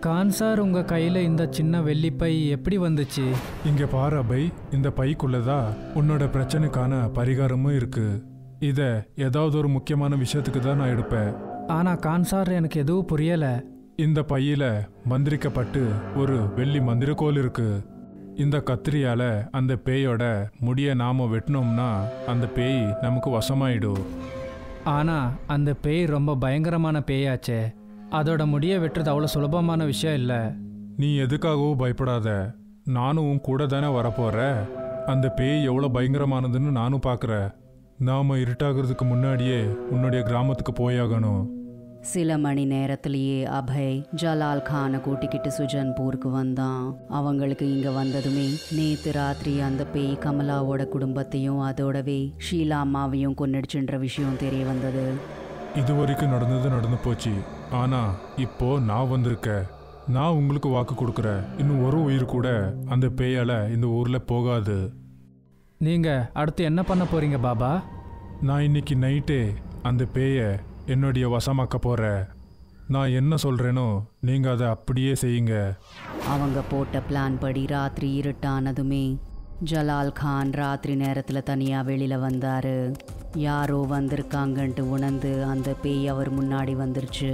Khan sir உங்க கையில இந்த சின்ன வெள்ளிப்பை எப்படி வந்துச்சு இங்க பாரு அபை இந்த பைக்குள்ளதா உன்னோட பிரச்சனைக்கான பரிகாரமும் இருக்கு இத ஏதாவது ஒரு முக்கியமான விஷயத்துக்கு தான் நான் எடுப்பேன் ஆனா கான் சார் எனக்கு எதுவும் புரியல இந்த பையில மந்திரிக்கப்பட்டு ஒரு வெள்ளி மந்திரக்கோல் இருக்கு இந்த கத்திரியால அந்த பேயோட முடிய நாம வெட்டினோம்னா அந்த பேய் நமக்கு வசமாயிடும் ஆனா அந்த பேய் ரொம்ப பயங்கரமான பேயாச்சே அதோட முடிய வெட்டுறது அவ்வளோ சுலபமான விஷயம் இல்லை நீ எதுக்காகவும் பயப்படாத நானும் உன் கூட தானே வரப்போற அந்த பேய் எவ்வளோ பயங்கரமானதுன்னு நானும் பார்க்குறேன் நாம இருட்டாகிறதுக்கு முன்னாடியே உன்னுடைய கிராமத்துக்கு போயாகணும் சில மணி நேரத்திலேயே அபய் ஜலால் கானை கூட்டிக்கிட்டு சுஜன்பூருக்கு வந்தான் அவங்களுக்கு இங்க வந்ததுமே நேத்து ராத்திரி அந்த பேய் கமலாவோட குடும்பத்தையும் அதோடவே ஷீலா அம்மாவையும் கொன்னிடுச்சுன்ற விஷயம் தெரிய வந்தது இது வரைக்கும் நடந்தது நடந்து போச்சு ஆனா இப்போ நான் வந்திருக்கேன் நான் உங்களுக்கு வாக்கு கொடுக்குறேன் இன்னும் ஒரு உயிர் கூட அந்த பேயால இந்த ஊர்ல போகாது நீங்க அடுத்து என்ன பண்ண போறீங்க பாபா நான் இன்னைக்கு நைட்டே அந்த பேயை என்னுடைய வசமாக்க போறேன் நான் என்ன சொல்றேனோ நீங்க அதை அப்படியே செய்யுங்க அவங்க போட்ட பிளான் படி ராத்திரி இருட்டானதுமே ஜலால் கான் ராத்திரி நேரத்துல தனியா வெளியில வந்தாரு யாரோ வந்திருக்காங்கன்ட்டு உணர்ந்து அந்த பேய் அவர் முன்னாடி வந்துருச்சு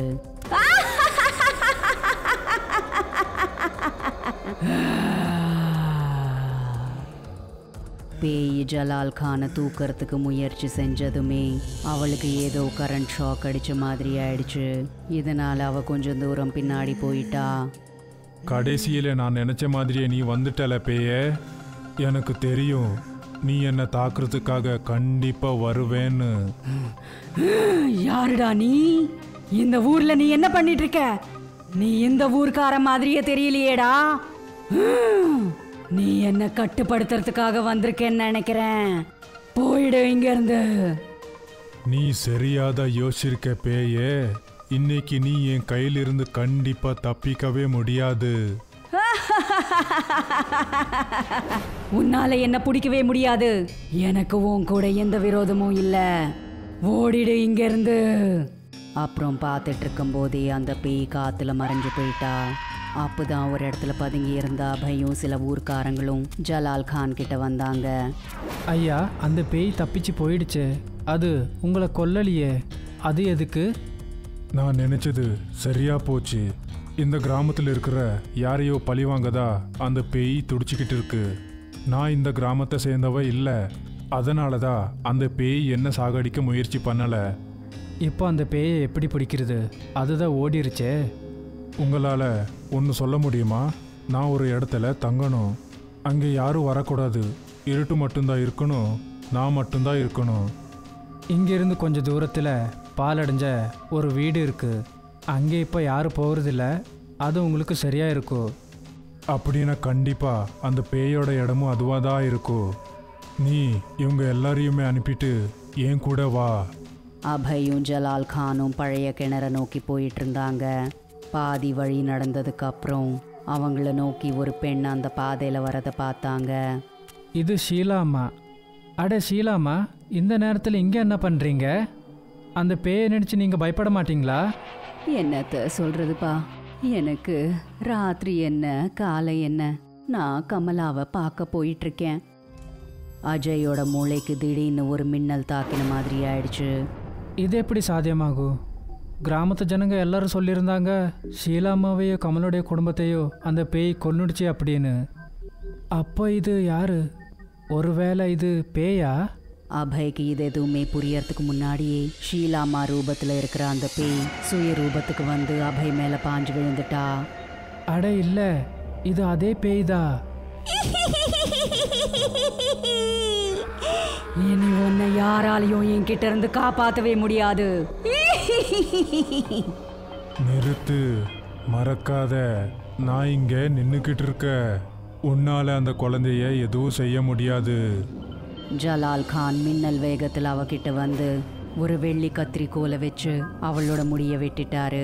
பேய் ஜலால் கானை தூக்கறதுக்கு முயற்சி செஞ்சதுமே அவளுக்கு ஏதோ கரண்ட் ஷாக் அடிச்ச மாதிரி ஆயிடுச்சு இதனால அவ கொஞ்சம் தூரம் பின்னாடி போயிட்டா கடைசியில நான் நினைச்ச மாதிரியே நீ வந்துட்டல பேய எனக்கு தெரியும் நீ என்னை தாக்குறதுக்காக கண்டிப்பா வருவேன்னு யாருடா நீ இந்த ஊர்ல நீ என்ன பண்ணிட்டு இருக்க நீ இந்த ஊர்க்கார மாதிரியே தெரியலையேடா ஹம், நீ என்ன கட்டுப்படுத்துறதுக்காக வந்திருக்கேன்னு நினைக்கிறேன் போயிடு இங்க இருந்து நீ சரியாத யோசிச்சிருக்க பேயே இன்னைக்கு நீ என் கையிலிருந்து கண்டிப்பா தப்பிக்கவே முடியாது உன்னால என்ன பிடிக்கவே முடியாது எனக்கு உன் கூட எந்த விரோதமும் இல்ல ஓடிடு இங்க இருந்து அப்புறம் பார்த்துட்டு இருக்கும் போதே அந்த பேய் காத்துல மறைஞ்சு போயிட்டா அப்பதான் ஒரு இடத்துல பதுங்கி இருந்தா பையும் சில ஊர்க்காரங்களும் ஜலால் கான் கிட்ட வந்தாங்க ஐயா அந்த பேய் தப்பிச்சு போயிடுச்சு அது உங்களை கொல்லலையே அது எதுக்கு நான் நினைச்சது சரியா போச்சு இந்த கிராமத்தில் இருக்கிற யாரையோ பழிவாங்கதா அந்த பேய் துடிச்சுக்கிட்டு இருக்கு நான் இந்த கிராமத்தை சேர்ந்தவ இல்லை அதனால தான் அந்த பேய் என்ன சாகடிக்க முயற்சி பண்ணலை இப்போ அந்த பேயை எப்படி பிடிக்கிறது அதுதான் ஓடிருச்சே உங்களால் ஒன்று சொல்ல முடியுமா நான் ஒரு இடத்துல தங்கணும் அங்கே யாரும் வரக்கூடாது இருட்டு மட்டும்தான் இருக்கணும் நான் மட்டும்தான் இருக்கணும் இங்கிருந்து கொஞ்ச தூரத்தில் பாலடைஞ்ச ஒரு வீடு இருக்கு அங்கே இப்போ யாரும் போகிறதில்ல அது உங்களுக்கு சரியா இருக்கும் அப்படின்னா கண்டிப்பாக அந்த பேயோட இடமும் அதுவாக தான் இருக்கும் நீ இவங்க எல்லாரையுமே அனுப்பிட்டு ஏன் கூட வா அபயும் ஜலால் கானும் பழைய கிணற நோக்கி போயிட்டு இருந்தாங்க பாதி வழி நடந்ததுக்கு அப்புறம் அவங்கள நோக்கி ஒரு பெண் அந்த பாதையில வரதை பார்த்தாங்க இது ஷீலா அம்மா அட ஷீலா அம்மா இந்த நேரத்தில் இங்கே என்ன பண்ணுறீங்க அந்த பேயை நினச்சி நீங்கள் பயப்பட மாட்டீங்களா என்னத்த சொல்றதுப்பா எனக்கு ராத்திரி என்ன காலை என்ன நான் கமலாவை பார்க்க போயிட்டு இருக்கேன் அஜயோட மூளைக்கு திடீர்னு ஒரு மின்னல் தாக்கின மாதிரி ஆயிடுச்சு இது எப்படி சாத்தியமாகும் கிராமத்து ஜனங்க எல்லாரும் சொல்லியிருந்தாங்க ஷீலா அம்மாவையோ கமலுடைய குடும்பத்தையோ அந்த பேய் கொன்னுடுச்சு அப்படின்னு அப்போ இது யாரு ஒருவேளை இது பேயா அபய்க்கு இது எதுவுமே புரியறதுக்கு முன்னாடியே ஷீலாமா ரூபத்துல இருக்கிற அந்த பேய் சுய ரூபத்துக்கு வந்து அபய் மேல பாஞ்சு விழுந்துட்டா அட இல்லை இது அதே பேய்தா இனி உன்னை யாராலையும் என்கிட்ட இருந்து காப்பாத்தவே முடியாது நிறுத்து மறக்காத நான் இங்கே நின்றுக்கிட்டு இருக்க உன்னால அந்த குழந்தைய எதுவும் செய்ய முடியாது ஜலால் கான் மின்னல் வேகத்தில் அவகிட்ட வந்து ஒரு வெள்ளி கத்திரிக்கோலை வச்சு அவளோட முடிய வெட்டிட்டாரு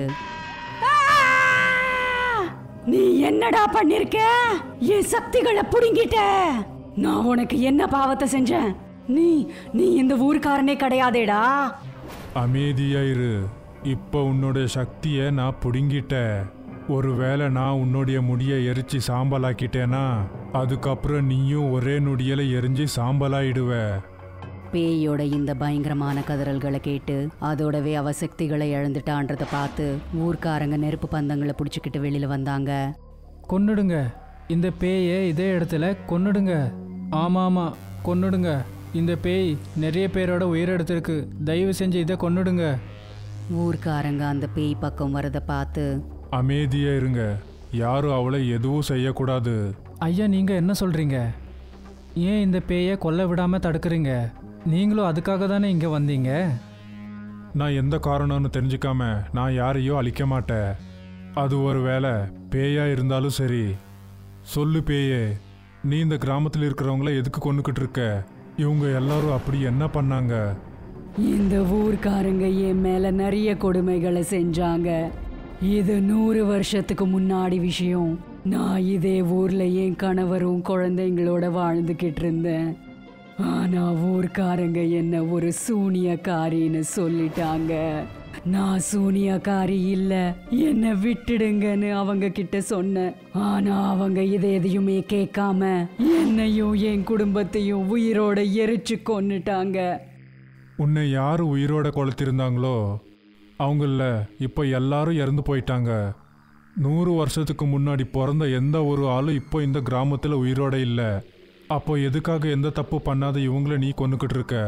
நீ என்னடா பண்ணிருக்க என் சக்திகளை புடுங்கிட்ட நான் உனக்கு என்ன பாவத்தை செஞ்சேன் நீ நீ இந்த ஊர்க்காரனே கிடையாதேடா அமைதியாயிரு இப்போ உன்னோட சக்தியை நான் புடுங்கிட்டேன் ஒருவேளை நான் உன்னுடைய முடியை எரிச்சு சாம்பலாக்கிட்டேனா அதுக்கப்புறம் நீயும் ஒரே நொடியில எரிஞ்சு சாம்பலாயிடுவ பேயோட இந்த பயங்கரமான கதறல்களை கேட்டு அதோடவே அவ சக்திகளை இழந்துட்டான்றத பார்த்து ஊர்க்காரங்க நெருப்பு பந்தங்களை பிடிச்சிக்கிட்டு வெளியில வந்தாங்க கொன்னுடுங்க இந்த பேயை இதே இடத்துல கொன்னுடுங்க ஆமாம் ஆமாம் கொன்னுடுங்க இந்த பேய் நிறைய பேரோட உயிரெடுத்திருக்கு தயவு செஞ்சு இதை கொன்னுடுங்க ஊர்க்காரங்க அந்த பேய் பக்கம் வரத பார்த்து அமைதியா இருங்க யாரும் அவளை எதுவும் செய்யக்கூடாது ஐயா நீங்கள் என்ன சொல்கிறீங்க ஏன் இந்த பேயை கொல்ல விடாமல் தடுக்கிறீங்க நீங்களும் அதுக்காக தானே இங்கே வந்தீங்க நான் எந்த காரணம்னு தெரிஞ்சுக்காம நான் யாரையும் அழிக்க மாட்டேன் அது ஒரு வேளை பேயா இருந்தாலும் சரி சொல்லு பேயே நீ இந்த கிராமத்தில் இருக்கிறவங்கள எதுக்கு கொண்டுக்கிட்டு இருக்க இவங்க எல்லாரும் அப்படி என்ன பண்ணாங்க இந்த ஊர்க்காரங்க என் மேல நிறைய கொடுமைகளை செஞ்சாங்க இது நூறு வருஷத்துக்கு முன்னாடி விஷயம் நான் இதே ஊர்ல என் கணவரும் குழந்தைங்களோட வாழ்ந்துகிட்டு இருந்தேன் ஆனா ஊர்க்காரங்க என்ன ஒரு சூனியக்காரின்னு சொல்லிட்டாங்க நான் சூனியக்காரி இல்ல என்ன விட்டுடுங்கன்னு அவங்க கிட்ட சொன்னேன் ஆனா அவங்க இதை எதையுமே கேட்காம என்னையும் என் குடும்பத்தையும் உயிரோட எரிச்சு கொன்னுட்டாங்க உன்னை யார் உயிரோட கொளுத்திருந்தாங்களோ அவங்கள இப்போ எல்லாரும் இறந்து போயிட்டாங்க நூறு வருஷத்துக்கு முன்னாடி பிறந்த எந்த ஒரு ஆளும் இப்போ இந்த கிராமத்தில் உயிரோட இல்லை அப்போ எதுக்காக எந்த தப்பு பண்ணாத இவங்கள நீ கொண்டுக்கிட்டு இருக்க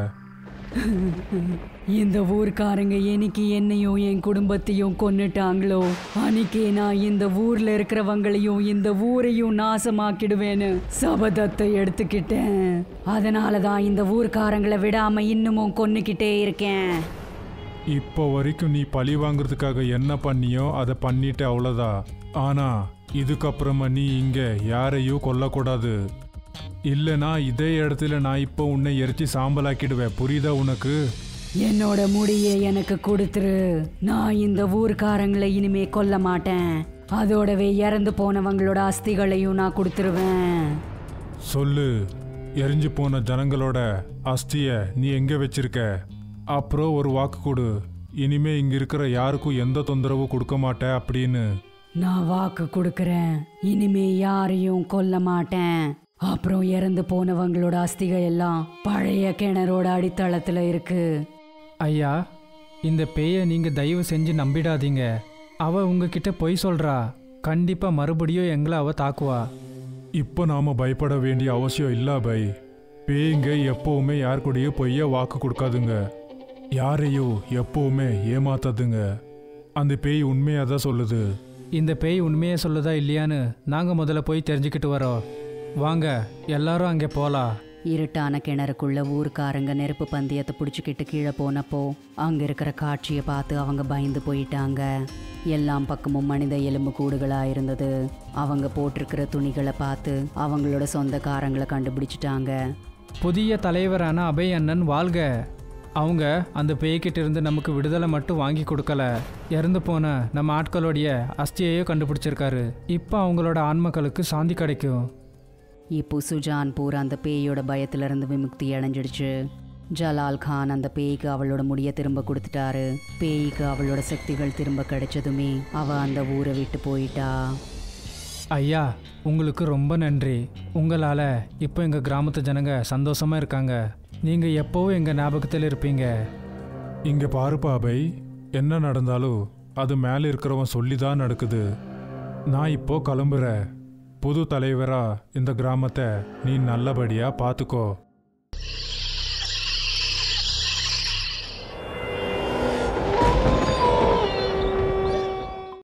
இந்த ஊர்க்காரங்க என்னைக்கு என்னையும் என் குடும்பத்தையும் கொன்னுட்டாங்களோ அன்னைக்கே நான் இந்த ஊர்ல இருக்கிறவங்களையும் இந்த ஊரையும் நாசமாக்கிடுவேன்னு சபதத்தை எடுத்துக்கிட்டேன் அதனால தான் இந்த ஊர்க்காரங்களை விடாம இன்னமும் கொன்னுக்கிட்டே இருக்கேன் இப்போ வரைக்கும் நீ பழி வாங்குறதுக்காக என்ன பண்ணியோ அதை பண்ணிட்ட அவ்வளோதான் ஆனா இதுக்கப்புறமா நீ இங்க யாரையும் கொல்லக்கூடாது இல்லைனா இதே இடத்துல நான் இப்போ உன்னை எரிச்சு சாம்பலாக்கிடுவேன் புரியுதா உனக்கு என்னோட முடியை எனக்கு கொடுத்துரு நான் இந்த ஊர்க்காரங்களை இனிமே கொல்ல மாட்டேன் அதோடவே இறந்து போனவங்களோட அஸ்திகளையும் நான் கொடுத்துருவேன் சொல்லு எரிஞ்சு போன ஜனங்களோட அஸ்திய நீ எங்க வச்சிருக்க அப்புறம் ஒரு வாக்கு கொடு இனிமே இங்க இருக்கிற யாருக்கும் எந்த தொந்தரவும் கொடுக்க மாட்டேன் அப்படின்னு நான் வாக்கு கொடுக்கறேன் இனிமே யாரையும் கொல்ல மாட்டேன் அப்புறம் இறந்து போனவங்களோட அஸ்திகள் எல்லாம் பழைய கிணறோட அடித்தளத்துல இருக்கு ஐயா இந்த பேயை நீங்கள் தயவு செஞ்சு நம்பிடாதீங்க அவ உங்ககிட்ட பொய் சொல்கிறா கண்டிப்பாக மறுபடியும் எங்களை அவ தாக்குவா இப்போ நாம பயப்பட வேண்டிய அவசியம் இல்ல பை பேய்ங்க எப்பவுமே யார் கூடயும் பொய்ய வாக்கு கொடுக்காதுங்க யாரையும் எப்பவுமே ஏமாத்தாதுங்க அந்த பேய் உண்மையாக தான் சொல்லுது இந்த பேய் உண்மையை சொல்லுதா இல்லையான்னு நாங்கள் முதல்ல போய் தெரிஞ்சுக்கிட்டு வரோம் வாங்க எல்லாரும் அங்கே போகலாம் இருட்டான கிணறுக்குள்ள ஊர்க்காரங்க நெருப்பு பந்தயத்தை பிடிச்சிக்கிட்டு கீழே போனப்போ அங்க இருக்கிற காட்சியை பார்த்து அவங்க பயந்து போயிட்டாங்க எல்லாம் பக்கமும் மனித எலும்பு கூடுகளா இருந்தது அவங்க போட்டிருக்கிற துணிகளை பார்த்து அவங்களோட சொந்தக்காரங்களை கண்டுபிடிச்சிட்டாங்க புதிய தலைவரான அபய் அண்ணன் வாழ்க அவங்க அந்த பேய்கிட்ட இருந்து நமக்கு விடுதலை மட்டும் வாங்கி கொடுக்கல இறந்து போன நம்ம ஆட்களுடைய அஸ்தியையோ கண்டுபிடிச்சிருக்காரு இப்போ அவங்களோட ஆன்மக்களுக்கு சாந்தி கிடைக்கும் இப்போ சுஜான்பூர் அந்த பேயோட பயத்துல இருந்து விமுக்தி அடைஞ்சிடுச்சு ஜலால் கான் அந்த பேய்க்கு அவளோட முடிய திரும்ப கொடுத்துட்டாரு பேய்க்கு அவளோட சக்திகள் திரும்ப கிடைச்சதுமே அவ அந்த ஊரை விட்டு போயிட்டா ஐயா உங்களுக்கு ரொம்ப நன்றி உங்களால் இப்போ எங்கள் கிராமத்து ஜனங்க சந்தோஷமாக இருக்காங்க நீங்கள் எப்போவும் எங்கள் ஞாபகத்தில் இருப்பீங்க இங்க பாருப்பா பை என்ன நடந்தாலும் அது மேலே இருக்கிறவன் சொல்லி தான் நடக்குது நான் இப்போ கிளம்புறேன் புது தலைவரா இந்த கிராமத்தை நீ நல்லபடியா பார்த்துக்கோ